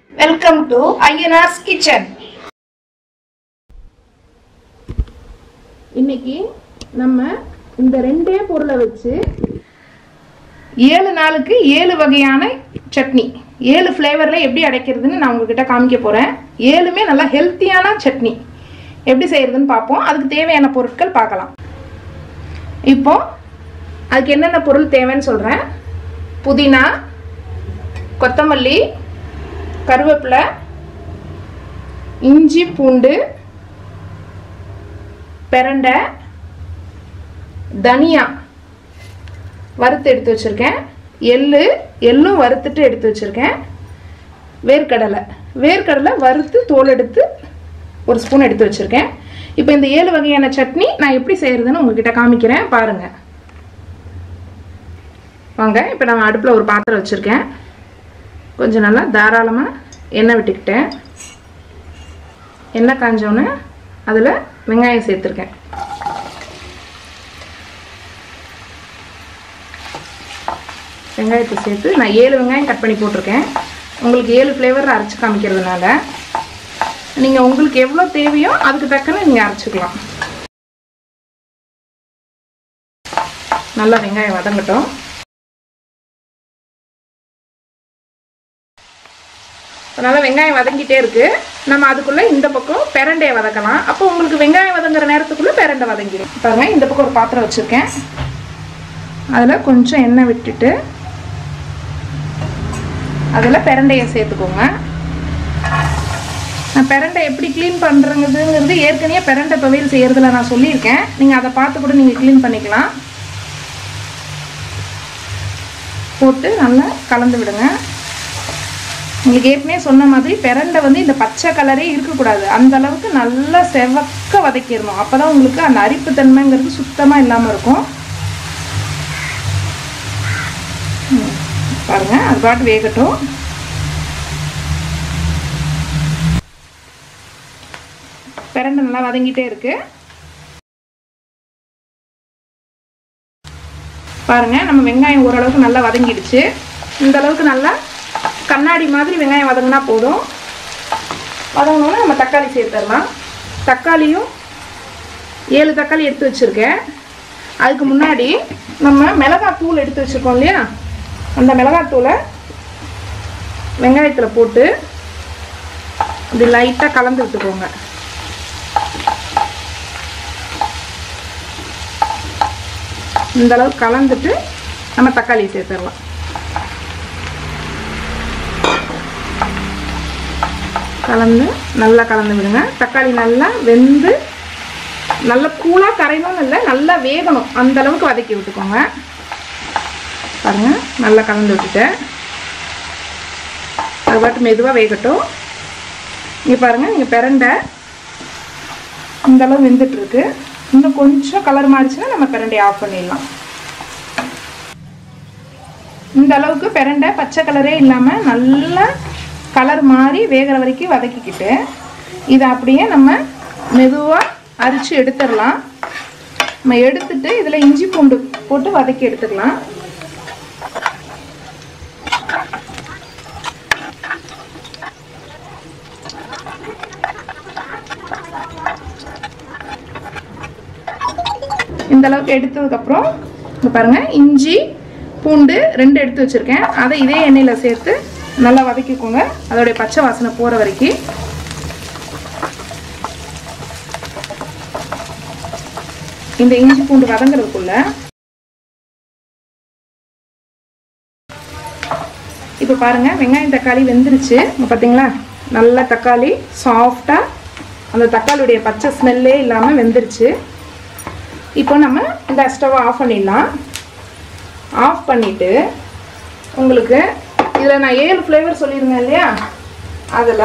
welcome to Ayyanar's kitchen இன்னைக்கு நம்ம இந்த ரெண்டே பொருளை வச்சு ஏழு நாளுக்கு ஏழு வகையான சட்னி ஏழு ஃப்ளேவரில் எப்படி அடைக்கிறதுன்னு நான் உங்ககிட்ட காமிக்க போகிறேன் ஏழுமே நல்லா ஹெல்த்தியான சட்னி எப்படி செய்யறதுன்னு பார்ப்போம் அதுக்கு தேவையான பொருட்கள் பார்க்கலாம் இப்போ அதுக்கு என்னென்ன பொருள் தேவைன்னு சொல்கிறேன் புதினா கொத்தமல்லி கருவேப்பிலை இஞ்சி பூண்டு பிரண்டை தனியா வறுத்து எடுத்து வச்சுருக்கேன் எள்ளு எள்ளும் வறுத்துட்டு எடுத்து வச்சுருக்கேன் வேர்க்கடலை வேர்க்கடலை வறுத்து தோல் எடுத்து ஒரு ஸ்பூன் எடுத்து வச்சுருக்கேன் இப்போ இந்த ஏழு வகையான சட்னி நான் எப்படி செய்கிறதுன்னு உங்ககிட்ட காமிக்கிறேன் பாருங்கள் வாங்க இப்போ நான் அடுப்பில் ஒரு பாத்திரம் வச்சுருக்கேன் கொஞ்சம் நல்லா தாராளமாக எண்ணெய் விட்டுக்கிட்டேன் எண்ணெய் காஞ்சோன்னே அதில் வெங்காயம் சேர்த்துருக்கேன் வெங்காயத்தை சேர்த்து நான் ஏழு வெங்காயம் கட் பண்ணி போட்டிருக்கேன் உங்களுக்கு ஏழு ஃப்ளேவர் அரைச்சி காமிக்கிறதுனால நீங்கள் உங்களுக்கு எவ்வளோ தேவையோ அதுக்கு தக்கன நீங்கள் அரைச்சிக்கலாம் நல்லா வெங்காயம் வதங்கட்டும் அதனால் வெங்காயம் வதங்கிட்டே இருக்கு நம்ம அதுக்குள்ளே இந்த பக்கம் பெரண்டையை வதக்கலாம் அப்போ உங்களுக்கு வெங்காயம் வதங்குற நேரத்துக்குள்ளே பெரண்டை வதங்கிடும் பாருங்க இந்த பக்கம் ஒரு பாத்திரம் வச்சுருக்கேன் அதில் கொஞ்சம் எண்ணெய் விட்டுட்டு அதில் பெரண்டையை சேர்த்துக்கோங்க நான் பெரண்டை எப்படி க்ளீன் பண்ணுறதுங்கிறது ஏற்கனவே பெரண்டை துவையல் செய்கிறதுல நான் சொல்லியிருக்கேன் நீங்கள் அதை பார்த்து கூட நீங்கள் க்ளீன் பண்ணிக்கலாம் போட்டு நல்லா கலந்து விடுங்க உங்களுக்கு ஏற்கனவே சொன்ன மாதிரி பெரண்டை வந்து இந்த பச்சை கலரே இருக்கக்கூடாது அந்த அளவுக்கு நல்லா செவக்க வதக்கிடணும் அப்போ தான் உங்களுக்கு அந்த அரிப்புத்தன்மைங்கிறது சுத்தமாக இல்லாமல் இருக்கும் பாருங்க அது பாட்டு வேகட்டும் பெரண்டை நல்லா வதங்கிட்டே இருக்கு பாருங்க நம்ம வெங்காயம் ஓரளவுக்கு நல்லா வதங்கிடுச்சு இந்த அளவுக்கு நல்லா கண்ணாடி மாதிரி வெங்காயம் வதங்கினா போதும் வதங்கினோன்னா நம்ம தக்காளி சேர்த்துடலாம் தக்காளியும் ஏழு தக்காளி எடுத்து வச்சுருக்கேன் அதுக்கு முன்னாடி நம்ம மிளகாய் தூள் எடுத்து வச்சுருக்கோம் இல்லையா அந்த மிளகாய் தூளை வெங்காயத்தில் போட்டு அப்படி லைட்டாக கலந்து விட்டுக்கோங்க இந்த அளவுக்கு கலந்துட்டு நம்ம தக்காளி சேர்த்துடலாம் கலந்து நல்லா கலந்து விடுங்க தக்காளி நல்லா வெந்து நல்ல கூலாக கரையணும்னு இல்லை நல்லா வேகணும் அந்த அளவுக்கு வதக்கி விட்டுக்கோங்க பாருங்க நல்லா கலந்து விட்டுட்டேன் அது பாட்டு மெதுவாக வேகட்டும் இங்கே பாருங்கள் நீங்கள் பிரண்டை இந்த அளவு வெந்துட்டுருக்கு இன்னும் கொஞ்சம் கலர் மாறிச்சுன்னா நம்ம பிரண்டையை ஆஃப் பண்ணிடலாம் இந்த அளவுக்கு பிரண்டை பச்சை கலரே இல்லாமல் நல்லா கலர் மாறி வேகிற வரைக்கும் வதக்கிக்கிட்டு இதை அப்படியே நம்ம மெதுவாக அரிச்சு எடுத்துடலாம் நம்ம எடுத்துட்டு இதில் இஞ்சி பூண்டு போட்டு வதக்கி எடுத்துக்கலாம் இந்த அளவுக்கு எடுத்ததுக்கப்புறம் இங்கே பாருங்கள் இஞ்சி பூண்டு ரெண்டு எடுத்து வச்சுருக்கேன் அதை இதே எண்ணெயில் சேர்த்து நல்லா வதக்கிக்கோங்க அதோடைய பச்சை வாசனை போகிற வரைக்கும் இந்த இஞ்சி பூண்டு வதங்குறதுக்குள்ள இப்போ பாருங்க வெங்காயம் தக்காளி வெந்துருச்சு இங்கே பார்த்தீங்களா நல்ல தக்காளி சாஃப்டாக அந்த தக்காளியுடைய பச்சை ஸ்மெல்லே இல்லாமல் வெந்துருச்சு இப்போ நம்ம இந்த ஸ்டவ் ஆஃப் பண்ணிடலாம் ஆஃப் பண்ணிவிட்டு உங்களுக்கு இதில் நான் ஏழு ஃப்ளேவர் சொல்லியிருந்தேன் இல்லையா அதில்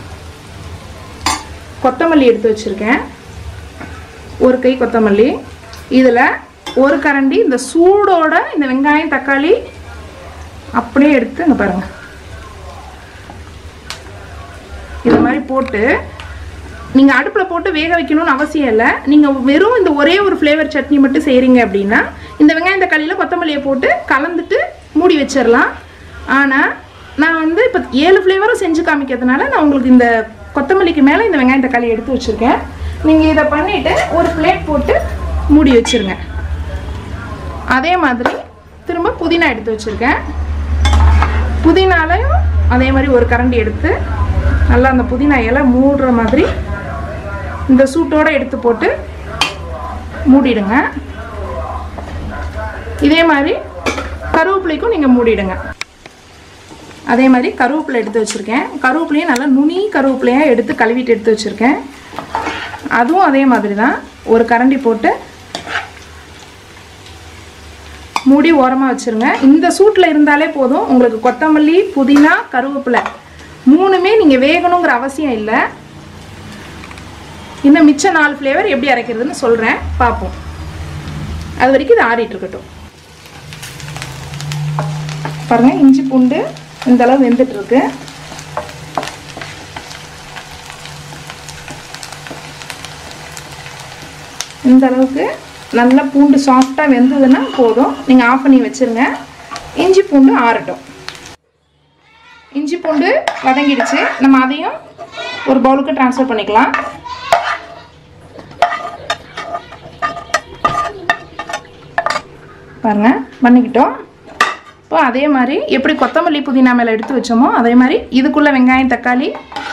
கொத்தமல்லி எடுத்து வச்சுருக்கேன் ஒரு கை கொத்தமல்லி இதில் ஒரு கரண்டி இந்த சூடோட இந்த வெங்காயம் தக்காளி அப்படியே எடுத்து இங்கே பாருங்கள் இது மாதிரி போட்டு நீங்கள் அடுப்பில் போட்டு வேக வைக்கணும்னு அவசியம் இல்லை நீங்கள் வெறும் இந்த ஒரே ஒரு ஃப்ளேவர் சட்னி மட்டும் செய்கிறீங்க அப்படின்னா இந்த வெங்காயம் தக்காளியில் கொத்தமல்லியை போட்டு கலந்துட்டு மூடி வச்சிடலாம் ஆனால் நான் வந்து இப்போ ஏழு ஃப்ளேவரும் செஞ்சு காமிக்கிறதுனால நான் உங்களுக்கு இந்த கொத்தமல்லிக்கு மேலே இந்த வெங்காயம் தக்காளி எடுத்து வச்சுருக்கேன் நீங்கள் இதை பண்ணிவிட்டு ஒரு பிளேட் போட்டு மூடி வச்சுருங்க அதே மாதிரி திரும்ப புதினா எடுத்து வச்சுருக்கேன் புதினாலையும் அதே மாதிரி ஒரு கரண்டி எடுத்து நல்லா அந்த புதினா இலை மூடுற மாதிரி இந்த சூட்டோட எடுத்து போட்டு மூடிடுங்க இதே மாதிரி கருவேப்பிலைக்கும் நீங்கள் மூடிடுங்க அதே மாதிரி கருவேப்பிலை எடுத்து வச்சுருக்கேன் கருவேப்பிலையும் நல்லா நுனி கருவேப்பிலையாக எடுத்து கழுவிட்டு எடுத்து வச்சுருக்கேன் அதுவும் அதே மாதிரி தான் ஒரு கரண்டி போட்டு மூடி ஓரமாக வச்சுருங்க இந்த சூட்டில் இருந்தாலே போதும் உங்களுக்கு கொத்தமல்லி புதினா கருவேப்பிலை மூணுமே நீங்கள் வேகணுங்கிற அவசியம் இல்லை இன்னும் மிச்ச நாலு ஃப்ளேவர் எப்படி அரைக்கிறதுன்னு சொல்கிறேன் பார்ப்போம் அது வரைக்கும் இது ஆறிட்டு இருக்கட்டும் பாருங்கள் இஞ்சி பூண்டு இந்த அளவு வெந்துட்டு இருக்கு இந்த அளவுக்கு நல்லா பூண்டு சாஃப்டாக வெந்ததுன்னா போதும் நீங்கள் ஆஃப் பண்ணி வச்சுருங்க இஞ்சி பூண்டு ஆறட்டும் இஞ்சி பூண்டு வதங்கிடுச்சு நம்ம அதையும் ஒரு பவுலுக்கு ட்ரான்ஸ்ஃபர் பண்ணிக்கலாம் பாருங்க பண்ணிக்கிட்டோம் இப்போ அதே மாதிரி எப்படி கொத்தமல்லி புதினா மேலே எடுத்து வச்சோமோ அதே மாதிரி இதுக்குள்ளே வெங்காயம் தக்காளி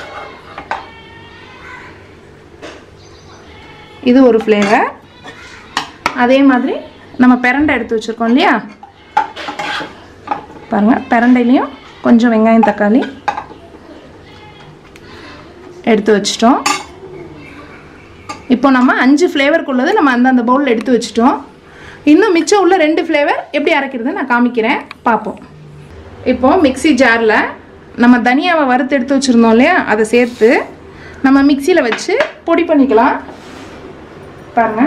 இது ஒரு ஃப்ளேவர் அதே மாதிரி நம்ம பிரண்டை எடுத்து வச்சுருக்கோம் இல்லையா பாருங்கள் பிரண்டையிலையும் கொஞ்சம் வெங்காயம் தக்காளி எடுத்து வச்சிட்டோம் இப்போ நம்ம அஞ்சு ஃப்ளேவருக்குள்ளது நம்ம அந்தந்த பவுலில் எடுத்து வச்சிட்டோம் இன்னும் மிச்சம் உள்ள ரெண்டு ஃப்ளேவர் எப்படி அரைக்கிறது நான் காமிக்கிறேன் பார்ப்போம் இப்போ மிக்ஸி ஜாரில் நம்ம தனியாவை வறுத்து எடுத்து வச்சுருந்தோம் இல்லையா அதை சேர்த்து நம்ம மிக்சியில் வச்சு பொடி பண்ணிக்கலாம் பாருங்க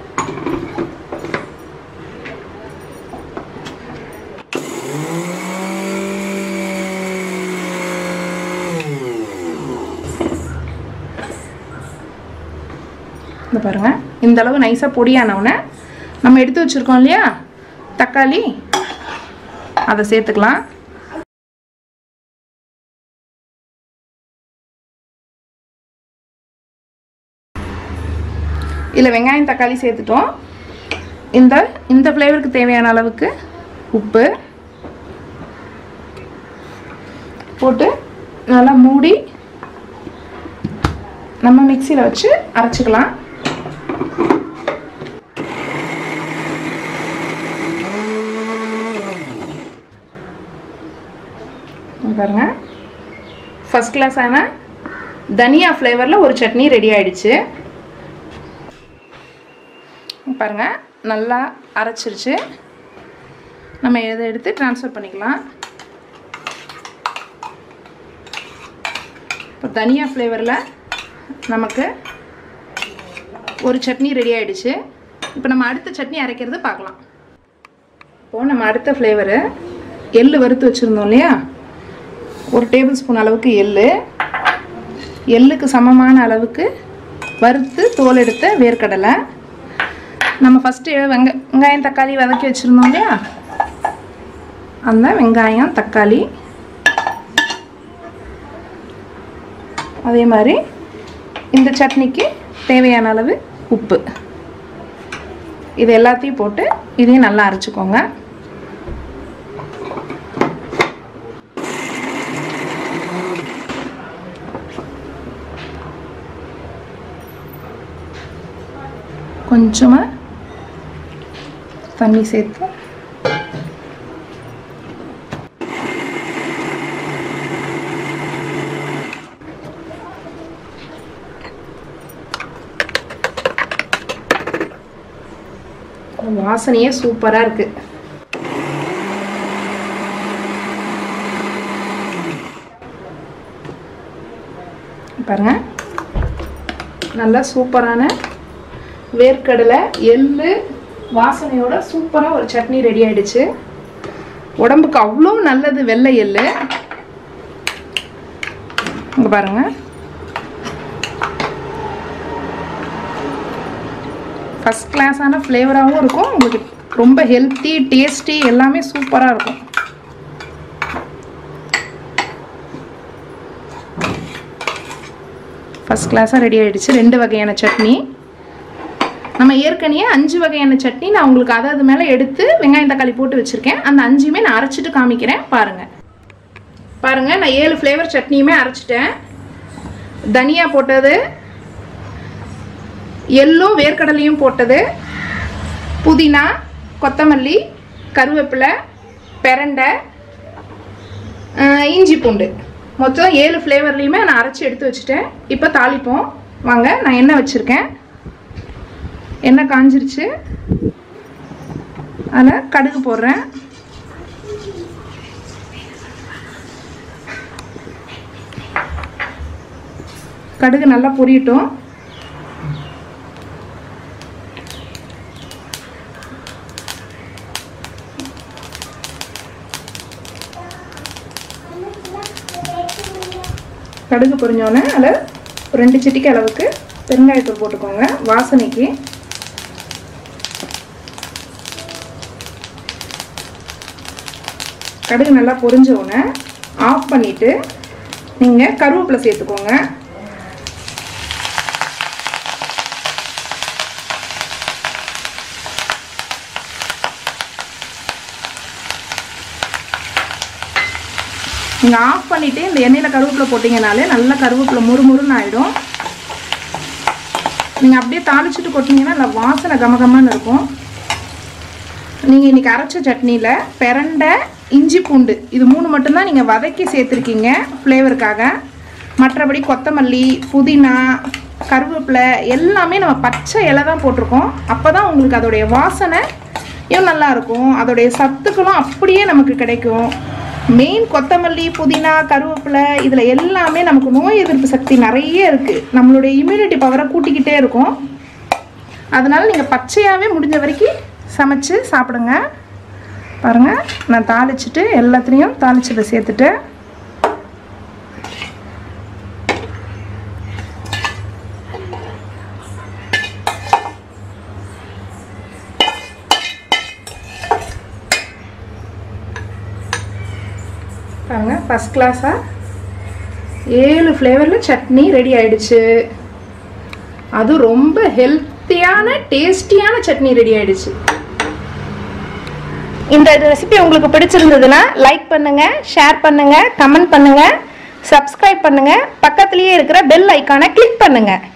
இந்த பாருங்க இந்த அளவு நைஸாக பொடியானவுடனே நம்ம எடுத்து வச்சுருக்கோம் இல்லையா தக்காளி அதை சேர்த்துக்கலாம் இதில் வெங்காயம் தக்காளி சேர்த்துட்டோம் இந்த இந்த ஃப்ளேவருக்கு தேவையான அளவுக்கு உப்பு போட்டு நல்லா மூடி நம்ம மிக்சியில் வச்சு அரைச்சிக்கலாம் இங்க பாருங்க ஃபஸ்ட் கிளாஸான தனியா ஃப்ளேவரில் ஒரு சட்னி ரெடி ஆயிடுச்சு பாருங்க நல்லா அரைச்சிருச்சு நம்ம இதை எடுத்து ட்ரான்ஸ்ஃபர் பண்ணிக்கலாம் இப்போ தனியா ஃப்ளேவரில் நமக்கு ஒரு சட்னி ரெடி ஆயிடுச்சு இப்போ நம்ம அடுத்த சட்னி அரைக்கிறது பார்க்கலாம் இப்போது நம்ம அடுத்த ஃப்ளேவரு எள்ளு வறுத்து வச்சுருந்தோம் இல்லையா ஒரு டேபிள் ஸ்பூன் அளவுக்கு எள்ளு எள்ளுக்கு சமமான அளவுக்கு வறுத்து தோல் எடுத்த வேர்க்கடலை நம்ம ஃபஸ்ட்டு வெங்க வெங்காயம் தக்காளி வதக்கி வச்சுருந்தோம் இல்லையா அந்த வெங்காயம் தக்காளி அதே மாதிரி இந்த சட்னிக்கு தேவையான அளவு உப்பு இது எல்லாத்தையும் போட்டு இதையும் நல்லா அரைச்சிக்கோங்க கொஞ்சமாக தண்ணி சேர்த்து வாசனையே சூப்பராக இருக்கு பாருங்க நல்லா சூப்பரான வேர்க்கடலை எள்ளு வாசனையோட சூப்பராக ஒரு சட்னி ரெடி ஆயிடுச்சு உடம்புக்கு அவ்வளோ நல்லது வெள்ளை எள்ளு இங்கே பாருங்க ஃபஸ்ட் கிளாஸான ஃப்ளேவராகவும் இருக்கும் உங்களுக்கு ரொம்ப ஹெல்த்தி டேஸ்டி எல்லாமே சூப்பராக இருக்கும் ஃபஸ்ட் கிளாஸாக ரெடி ஆயிடுச்சு ரெண்டு வகையான சட்னி நம்ம ஏற்கனவே அஞ்சு வகையான சட்னி நான் உங்களுக்கு அதை அது மேலே எடுத்து வெங்காயம் தக்காளி போட்டு வச்சுருக்கேன் அந்த அஞ்சுமே நான் அரைச்சிட்டு காமிக்கிறேன் பாருங்கள் பாருங்கள் நான் ஏழு ஃப்ளேவர் சட்னியுமே அரைச்சிட்டேன் தனியா போட்டது எள்ளோ வேர்க்கடலையும் போட்டது புதினா கொத்தமல்லி கருவேப்பிலை பெரண்டை ஆஹ், இஞ்சி பூண்டு மொத்தம் ஏழு ஃப்ளேவர்லேயுமே நான் அரைச்சி எடுத்து வச்சுட்டேன் இப்போ தாளிப்போம் வாங்க நான் எண்ணெய் வச்சுருக்கேன் எண்ணெய் காஞ்சிருச்சு அதில் கடுகு போடுறேன் கடுகு நல்லா பொரியட்டும் கடுகு பொரிஞ்சோடனே அதில் ஒரு ரெண்டு சிட்டிக்கு அளவுக்கு பெருங்காயத்தூள் போட்டுக்கோங்க வாசனைக்கு கடுகு நல்லா பொரிஞ்ச உடனே ஆஃப் பண்ணிவிட்டு நீங்கள் கருவேப்பிலை சேர்த்துக்கோங்க நீங்கள் ஆஃப் பண்ணிவிட்டு இந்த எண்ணெயில் கருவேப்பிலை போட்டிங்கனாலே நல்லா கருவேப்பிலை முறுமுறுன்னு ஆகிடும் நீங்கள் அப்படியே தாளிச்சிட்டு கொட்டினீங்கன்னா நல்லா வாசனை கமகமான்னு இருக்கும் நீங்கள் இன்றைக்கி அரைச்ச சட்னியில் பெரண்டை இஞ்சி பூண்டு இது மூணு மட்டும்தான் நீங்கள் வதக்கி சேர்த்துருக்கீங்க ஃப்ளேவருக்காக மற்றபடி கொத்தமல்லி புதினா கருவேப்பிலை எல்லாமே நம்ம பச்சை இலை தான் போட்டிருக்கோம் அப்போ தான் உங்களுக்கு அதோடைய வாசனை இன்னும் நல்லா இருக்கும் அதோடைய சத்துக்களும் அப்படியே நமக்கு கிடைக்கும் மெயின் கொத்தமல்லி புதினா கருவேப்பிலை இதில் எல்லாமே நமக்கு நோய் எதிர்ப்பு சக்தி நிறைய இருக்குது நம்மளுடைய இம்யூனிட்டி பவரை கூட்டிக்கிட்டே இருக்கும் அதனால் நீங்கள் பச்சையாகவே முடிஞ்ச வரைக்கும் சமைச்சு சாப்பிடுங்க பாருங்கள் நான் தாளிச்சிட்டு எல்லாத்துலேயும் தாளிச்சதை சேர்த்துட்டு பாருங்கள் ஃபஸ்ட் கிளாஸாக ஏழு ஃப்ளேவரில் சட்னி ரெடி ஆயிடுச்சு அது ரொம்ப ஹெல்த்தியான டேஸ்டியான சட்னி ரெடி ஆயிடுச்சு இந்த ரெசிபி உங்களுக்கு பிடிச்சிருந்ததுன்னா லைக் பண்ணுங்க ஷேர் பண்ணுங்க கமெண்ட் பண்ணுங்க சப்ஸ்கிரைப் பண்ணுங்க பக்கத்துலயே இருக்கிற பெல் ஐக்கானை கிளிக் பண்ணுங்க